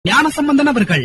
ஞானசம்பந்தன் அவர்கள்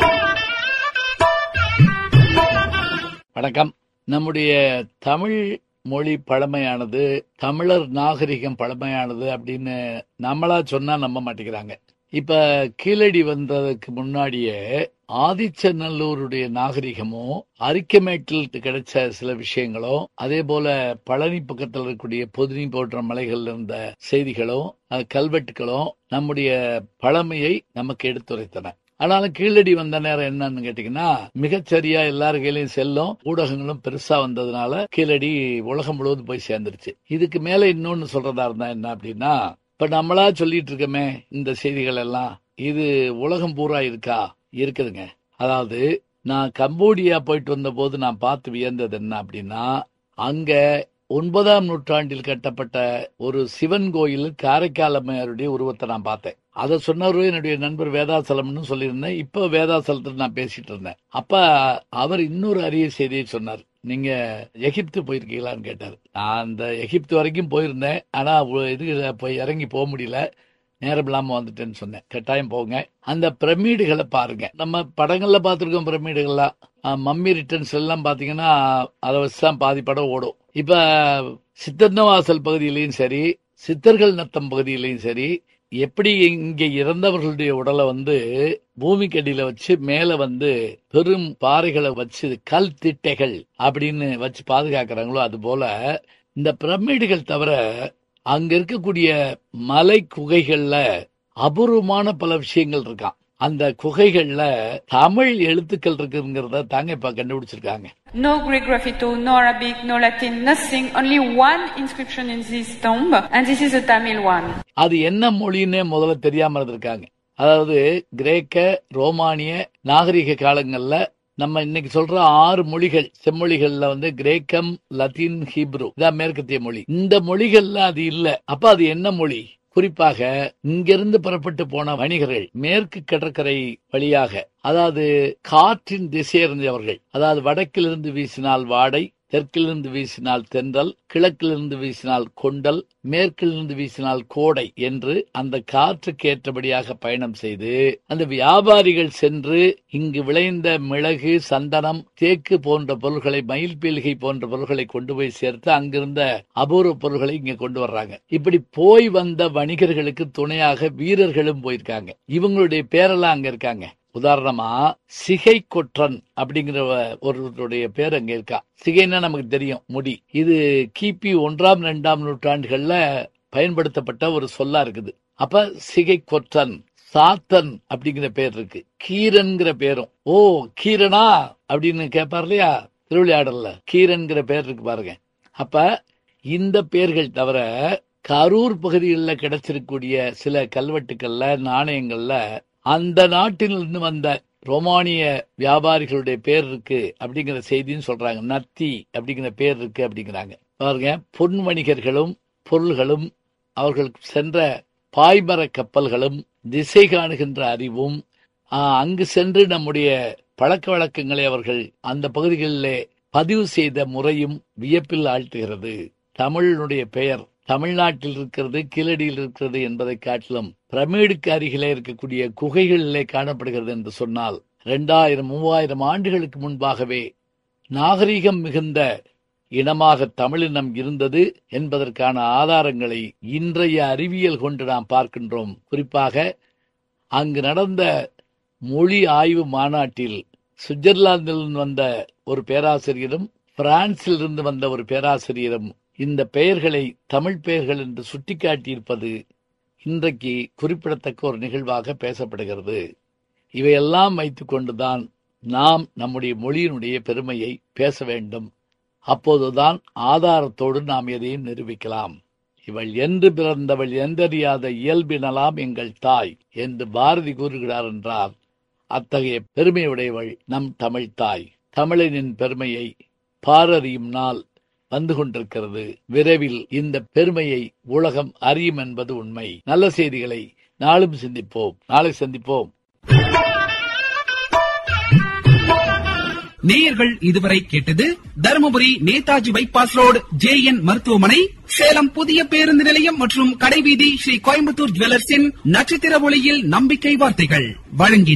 வணக்கம் நம்முடைய தமிழ் மொழி பழமையானது தமிழர் நாகரிகம் பழமையானது அப்படின்னு நம்மளா சொன்னா நம்ப மாட்டேங்கிறாங்க இப்ப கீழடி வந்ததுக்கு முன்னாடியே ஆதிச்சநல்லூருடைய நாகரிகமும் அரிக்கமேட்டில் கிடைச்ச சில விஷயங்களும் அதே போல பழனி பக்கத்தில் இருக்கக்கூடிய பொதினி போன்ற மலைகள்ல இருந்த செய்திகளும் அஹ், கல்வெட்டுகளும் நம்முடைய பழமையை நமக்கு எடுத்துரைத்தன ஆனாலும் கீழடி வந்த நேரம் என்னன்னு கேட்டீங்கன்னா மிகச்சரியா எல்லார் கையிலயும் செல்லும் ஊடகங்களும் பெருசா வந்ததுனால கீழடி உலகம் முழுவதும் போய் சேர்ந்துருச்சு இதுக்கு மேல இன்னொன்னு சொல்றதா இருந்தா என்ன அப்படின்னா இப்ப நம்மளா சொல்லிட்டு இருக்கோமே இந்த செய்திகள் எல்லாம் இது உலகம் பூரா இருக்கா இருக்குதுங்க அதாவது நான் கம்போடியா போயிட்டு வந்த போது நான் பார்த்து வியந்தது என்ன அப்படின்னா அங்க ஒன்பதாம் நூற்றாண்டில் கட்டப்பட்ட ஒரு சிவன் கோயில் காரைக்கால் அம்மையாருடைய உருவத்தை நான் பார்த்தேன் அதை சொன்னவரு என்னுடைய நண்பர் வேதாசலம்னு சொல்லியிருந்தேன் இப்ப வேதாசலத்தில் நான் பேசிட்டு இருந்தேன் அப்ப அவர் இன்னொரு அரிய செய்தியை சொன்னார் நீங்க எகிப்து போயிருக்கீங்களான்னு கேட்டார் நான் அந்த எகிப்து வரைக்கும் போயிருந்தேன் ஆனா ஒ- இது போய் இறங்கி போக முடியல நேரம் இல்லாம வந்துட்டேன்னு சொன்னேன் கட்டாயம் போங்க அந்த பிரமிடுகளை பாருங்க நம்ம படங்கள்ல பார்த்திருக்கோம் பிரமிடுகள்லாம் அஹ், மம்மி ரிட்டர்ன்ஸ் எல்லாம் பாத்தீங்கன்னா அதை வச்சுதான் பாதி படம் ஓடும் இப்ப சித்தன்னவாசல் பகுதியிலையும் சரி சித்தர்கள் நத்தம் பகுதியிலையும் சரி எப்படி இங்க இறந்தவர்களுடைய உடலை வந்து பூமிக்கு அடியில வச்சு மேல வந்து பெரும் பாறைகளை வச்சு கல் திட்டைகள் அப்படின்னு வச்சு பாதுகாக்கிறாங்களோ அது போல இந்த பிரமிடுகள் தவிர அங்க இருக்கக்கூடிய மலை குகைகள்ல அபூர்வமான பல விஷயங்கள் இருக்கான் அந்த குகைகள்ல தமிழ் எழுத்துக்கள் இருக்குங்கிறத தாங்க இப்ப கண்டுபிடிச்சிருக்காங்க No Greek graffito, no Arabic, no Latin, nothing. Only one inscription in this tomb, and this is a Tamil one. அது என்ன மொழின்னே முதல்ல தெரியாம இருந்திருக்காங்க அதாவது கிரேக்க ரோமானிய நாகரிக காலங்கள்ல நம்ம இன்னைக்கு சொல்ற ஆறு மொழிகள் செம்மொழிகள்ல வந்து கிரேக்கம் லத்தீன் ஹீப்ரு இதான் மேற்கத்திய மொழி இந்த மொழிகள்ல அது இல்ல அப்ப அது என்ன மொழி குறிப்பாக இங்கிருந்து புறப்பட்டு போன வணிகர்கள் மேற்கு கடற்கரை வழியாக அதாவது காற்றின் திசை அறிந்தவர்கள் அதாவது வடக்கிலிருந்து வீசினால் வாடை தெற்கிலிருந்து வீசினால் தென்றல் கிழக்கிலிருந்து வீசினால் கொண்டல் மேற்கிலிருந்து வீசினால் கோடை என்று அந்த காற்றுக்கு ஏற்றபடியாக பயணம் செய்து அந்த வியாபாரிகள் சென்று இங்கு விளைந்த மிளகு சந்தனம் தேக்கு போன்ற பொருள்களை மயில் பீலிகை போன்ற பொருள்களை கொண்டு போய் சேர்த்து அங்கிருந்த அபூர்வ பொருள்களை இங்க கொண்டு வர்றாங்க இப்படி போய் வந்த வணிகர்களுக்கு துணையாக வீரர்களும் போயிருக்காங்க இவங்களுடைய பேரெல்லாம் அங்க இருக்காங்க உதாரணமா சிகை கொற்றன் அப்படிங்கிற ஒருவருடைய பேர் அங்க இருக்கா சிகைன்னா நமக்கு தெரியும் முடி இது கிபி ஒன்றாம் இரண்டாம் நூற்றாண்டுகள்ல பயன்படுத்தப்பட்ட ஒரு சொல்லா இருக்குது அப்ப சிகை கொற்றன் சாத்தன் அப்படிங்கிற பேர் இருக்கு கீரன்கிற பேரும் ஓ கீரனா அப்படின்னு கேட்பார் இல்லையா திருவிளையாடல்ல கீரன்கிற பேர் இருக்கு பாருங்க அப்ப இந்த பேர்கள் தவிர கரூர் பகுதிகளில் கிடைச்சிருக்கக்கூடிய சில கல்வெட்டுக்கள்ல நாணயங்கள்ல அந்த நாட்டிலிருந்து வந்த ரோமானிய வியாபாரிகளுடைய பேர் இருக்கு அப்படிங்கிற செய்தின்னு சொல்றாங்க நத்தி அப்படிங்கிற பேர் இருக்கு அப்படிங்கிறாங்க பாருங்க பொன் வணிகர்களும் பொருள்களும் அவர்கள் சென்ற பாய்மர கப்பல்களும் திசை காணுகின்ற அறிவும் ஆ, அங்கு சென்று நம்முடைய பழக்க வழக்கங்களை அவர்கள் அந்த பகுதிகளிலே பதிவு செய்த முறையும் வியப்பில் ஆழ்த்துகிறது தமிழனுடைய பெயர் தமிழ்நாட்டில் இருக்கிறது கீழடியில் இருக்கிறது என்பதை காட்டிலும் பிரமிடுக்கு அருகிலே இருக்கக்கூடிய குகைகளிலே காணப்படுகிறது என்று சொன்னால் இரண்டாயிரம் மூவாயிரம் ஆண்டுகளுக்கு முன்பாகவே நாகரிகம் மிகுந்த இனமாக தமிழினம் இருந்தது என்பதற்கான ஆதாரங்களை இன்றைய அறிவியல் கொண்டு நாம் பார்க்கின்றோம் குறிப்பாக அங்கு நடந்த மொழி ஆய்வு மாநாட்டில் சுவிட்சர்லாந்தில் வந்த ஒரு பேராசிரியரும் பிரான்சில் இருந்து வந்த ஒரு பேராசிரியரும் இந்த பெயர்களை தமிழ் பெயர்கள் என்று சுட்டிக்காட்டியிருப்பது இன்றைக்கு குறிப்பிடத்தக்க ஒரு நிகழ்வாக பேசப்படுகிறது இவையெல்லாம் வைத்துக்கொண்டுதான் நாம் நம்முடைய மொழியினுடைய பெருமையை பேச வேண்டும் அப்போதுதான் ஆதாரத்தோடு நாம் எதையும் நிரூபிக்கலாம் இவள் என்று பிறந்தவள் எந்தறியாத இயல்பினலாம் எங்கள் தாய் என்று பாரதி கூறுகிறார் என்றால் அத்தகைய பெருமையுடையவள் நம் தமிழ் தாய் தமிழனின் பெருமையை பாரறியும் நாள் வந்து கொண்டிருக்கிறது விரைவில் இந்த பெருமையை உலகம் அறியும் என்பது உண்மை நல்ல செய்திகளை நாளும் சிந்திப்போம் நாளை சந்திப்போம் நேயர்கள் இதுவரை கேட்டது Dharmapuri Netaji bypass road J N மருத்துவமனை சேலம் புதிய பேருந்து நிலையம் மற்றும் கடைவீதி ஸ்ரீ கோயம்புத்தூர் ஜுவல்லர்ஸின் நட்சத்திர ஒளியில் நம்பிக்கை வார்த்தைகள் வழங்கி